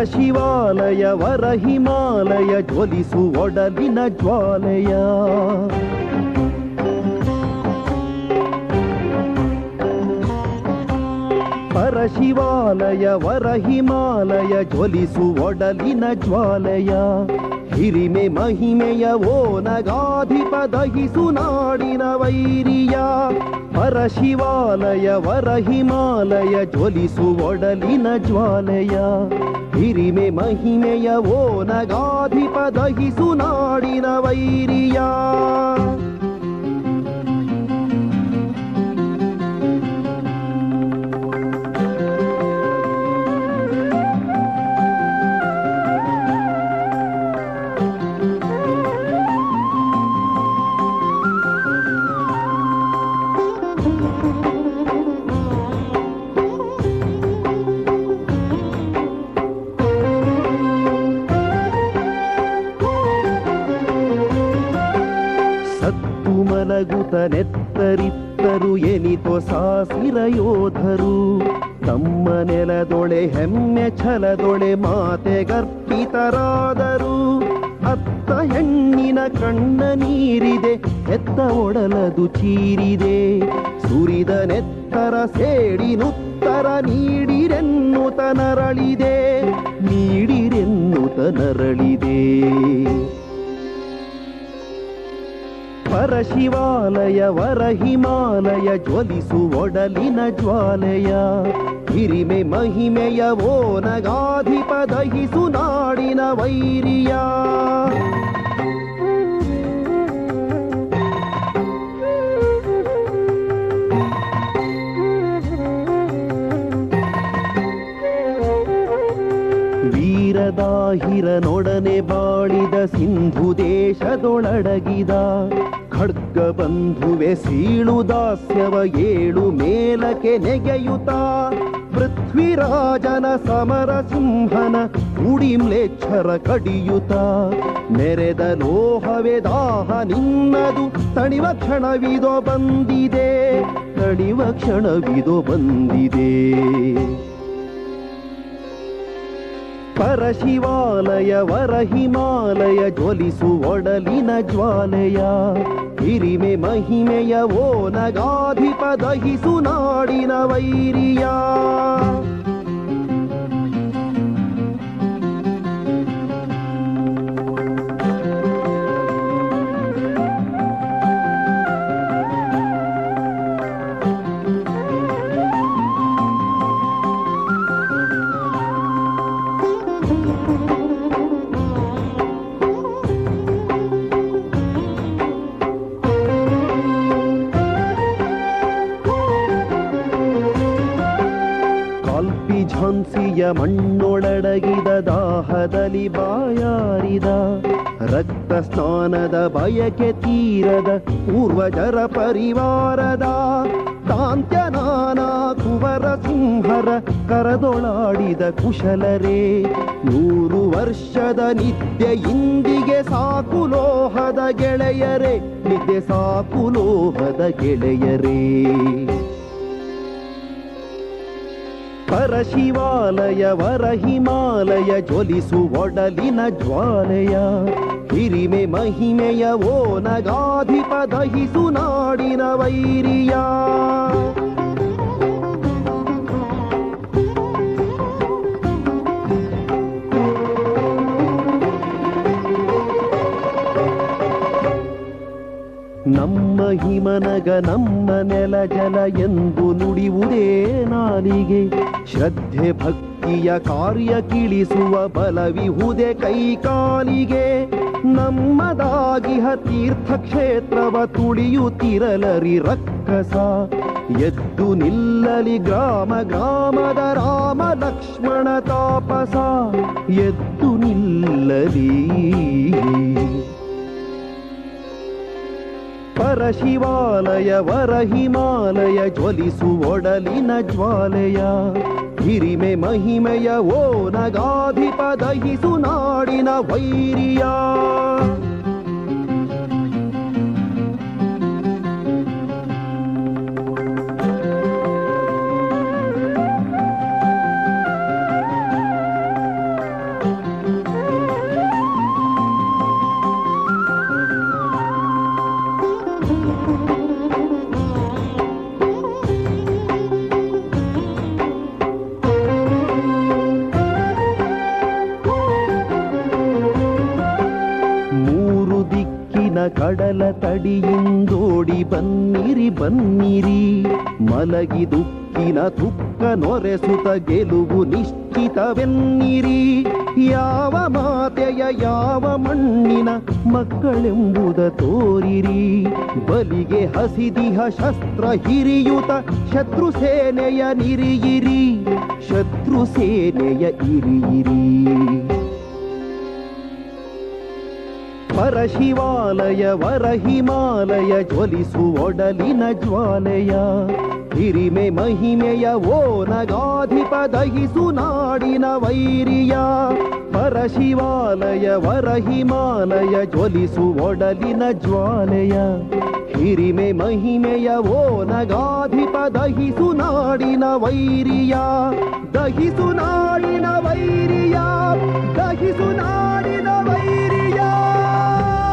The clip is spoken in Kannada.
ಪರಶಿವಾಲಯ ವರ ಹಿಮಾಲಯ ಜ್ವಲಿಸು ಒಡಲಿನ ಜ್ವಾಲೆಯ ಪರಶಿವಾಲಯ ವರ ಹಿಮಾಲಯ ಜ್ವಲಿಸು ಒಡಲಿನ ಜ್ವಾಲೆಯ ಹಿರಿಮೆ ಮಹಿಮೆಯ ಓ ನಗಾಧಿಪ ದಹಿಸು ನಾಡಿನ ವೈರಿಯ ಪರಶಿವಾಲಯ ವರ ಹಿಮಾಲಯ ಜ್ವಲಿಸು ಒಡಲಿನ ಜ್ವಾಲೆಯ ಹಿರಿಮೆ ಮಹಿಮೆಯ ಓ ನಗಾಧಿಪ ದಹಿಸು ನಾಡಿನ ವೈರಿಯ ಸತ್ತು ಮಲಗುತ ನೆತ್ತರಿತ್ತರು ಎನಿತೋ ಸಾಸಿರ ಯೋಧರು ತಮ್ಮ ನೆಲದೊಳೆ ಹೆಮ್ಮೆ ಛಲದೊಳೆ ಮಾತೆಗರ್ಪಿತರಾದರು ಅತ್ತ ಹೆಣ್ಣಿನ ಕಣ್ಣ ನೀರಿದೆ ಹೆತ್ತ ಒಡಲದು ಚೀರಿದೆ ಸುರಿದ ನೆತ್ತರ ಸೇಡಿನುತ್ತರ ನೀಡಿರೆನ್ನುತ ನರಳಿದೆ ನೀಡಿರೆನ್ನುತ ನರಳಿದೆ ಪರಶಿವಾಲಯ ವರ ಹಿಮಾಲಯ ಜ್ವಲಿಸು ಒಡಲಿನ ಜ್ವಾಲೆಯ ಹಿರಿಮೆ ಮಹಿಮೆಯ ಓ ನಗಾಧಿಪ ದಹಿಸು ನಾಡಿನ ವೈರಿಯ ವೀರದಾಹಿರನೊಡನೆ ಬಾಳಿದ ಸಿಂಧು ದೇಶದೊಳಡಗಿದ ಖಡ್ಗ ಬಂಧುವೆ ಸೀಳು ದಾಸ್ಯವ ಏಳು ಮೇಲಕ್ಕೆ ನೆಗೆಯುತ್ತ ಪೃಥ್ವಿರಾಜನ ಸಮರ ಸಿಂಹನ ಉಡಿಮ್ಲೆಚ್ಛರ ಕಡಿಯುತ್ತ ನೆರೆದ ಲೋಹವೇ ದಾಹ ನಿನ್ನದು ತಣಿವ ಕ್ಷಣವಿದೋ ಬಂದಿದೆ ತಣಿವ ಕ್ಷಣವಿದೋ ಬಂದಿದೆ ಪರಶಿವಾಲಯ ವರ ಹಿಮಾಲಯ ಜ್ವಲಿಸು ಒಡಲಿನ ಜ್ವಾಲೆಯ ಹಿರಿಮೆ ಮಹಿಮೆಯ ಓ ನಗಾಧಿಪ ದಹಿಸು ನಾಡಿನ ವೈರಿಯ ಕಾಲ್ಪಿ ಝಾನ್ಸಿಯ ಮಣ್ಣೊಳಡಗಿದ ದಾಹದಲ್ಲಿ ಬಾಯಾರಿದ ರಕ್ತ ಸ್ನಾನದ ಬಯಕೆ ತೀರದ ಪೂರ್ವಜರ ಪರಿವಾರದ ತಾಂತ್ಯನಾನ ಕುವರ ಸಿಂಹರ ಕರದೊಳಾಡಿದ ಕುಶಲರೇ ನೂರು ವರ್ಷದ ನಿದ್ದೆ ಇಂದಿಗೆ ಸಾಕು ಲೋಹದ ಗೆಳೆಯರೇ ನಿದ್ದೆ ಸಾಕು ಲೋಹದ ಗೆಳೆಯರೇ ಪರಶಿವಾಲಯ ವರ ಹಿಮಾಲಯ ಜ್ವಲಿಸು ಒಡಲಿನ ಜ್ವಾಲೆಯ ಹಿರಿಮೆ ಮಹಿಮೆಯ ಓ ನಗಾಧಿಪ ದಹಿಸು ನಾಡಿನ ವೈರಿಯ ನಮ್ಮ ಹಿಮನಗ ನಮ್ಮ ನೆಲ ಜಲ ಎಂದು ನುಡಿಯುವುದೇ ನಾಲಿಗೆ ಶ್ರದ್ಧೆ ಭಕ್ತಿಯ ಕಾರ್ಯ ಕಿಳಿಸುವ ಬಲವಿಹುದೆ ಕೈಕಾಲಿಗೆ ನಮ್ಮದಾಗಿಹ ತೀರ್ಥಕ್ಷೇತ್ರವ ತುಳಿಯುತ್ತಿರಲರಿ ರಕ್ಕಸ ಎದ್ದು ನಿಲ್ಲಲಿ ಗ್ರಾಮ ಗ್ರಾಮದ ರಾಮ ಲಕ್ಷ್ಮಣ ತಾಪಸ ಎದ್ದು ನಿಲ್ಲಲಿ ಪರಶಿವಾಲಯ ವರ ಹಿಮಾಲಯ ಜ್ವಲಿಸು ಒಡಲಿನ ಜ್ವಾಲೆಯ ಹಿರಿಮೆ ಮಹಿಮೆಯ ಓ ನಗಾಧಿಪ ದಹಿಸು ನಾಡಿನ ವೈರಿಯ ತಡಿಯಿಂದೋಡಿ ಬನ್ನಿರಿ ಬನ್ನಿರಿ ಮಲಗಿ ದುಃಖಿನ ತುಕ್ಕ ನೊರೆಸುತ್ತ ಗೆಲುವು ನಿಶ್ಚಿತವೆನ್ನಿರಿ ಯಾವ ಮಾತೆಯ ಯಾವ ಮಣ್ಣಿನ ಮಕ್ಕಳೆಂಬುದ ತೋರಿರಿ ಬಲಿಗೆ ಹಸಿದಿಹ ಶಸ್ತ್ರ ಹಿರಿಯುತ ಶತ್ರು ಸೇನೆಯ ನಿರಿಯಿರಿ ಶತ್ರು ಸೇನೆಯ ಇರಿಯಿರಿ ಪರಶಿವಾಲಯ ವರ ಹಿಮಾಲಯ ಜ್ವಲಿಸುವೊಡಲಿನ ಜ್ವಾಲೆಯ ಹಿರಿಮೆ ಮಹಿಮೆಯ ಓ ನಗಾಧಿಪ ದಹಿಸು ನಾಡಿನ ವೈರಿಯ ಪರಶಿವಾಲಯ ವರ ಹಿಮಾಲಯ ಜ್ವಲಿಸುವೊಡಲಿನ ಜ್ವಾಲೆಯ ಹಿರಿಮೆ ಮಹಿಮೆಯ ಓ ನಗಾಧಿಪ ದಹಿಸು ನಾಡಿನ ವೈರಿಯ ದಹಿಸು ನಾಡಿನ ವೈರಿಯ ದಹಿಸು ನಾಡಿನ ವೈರಿಯ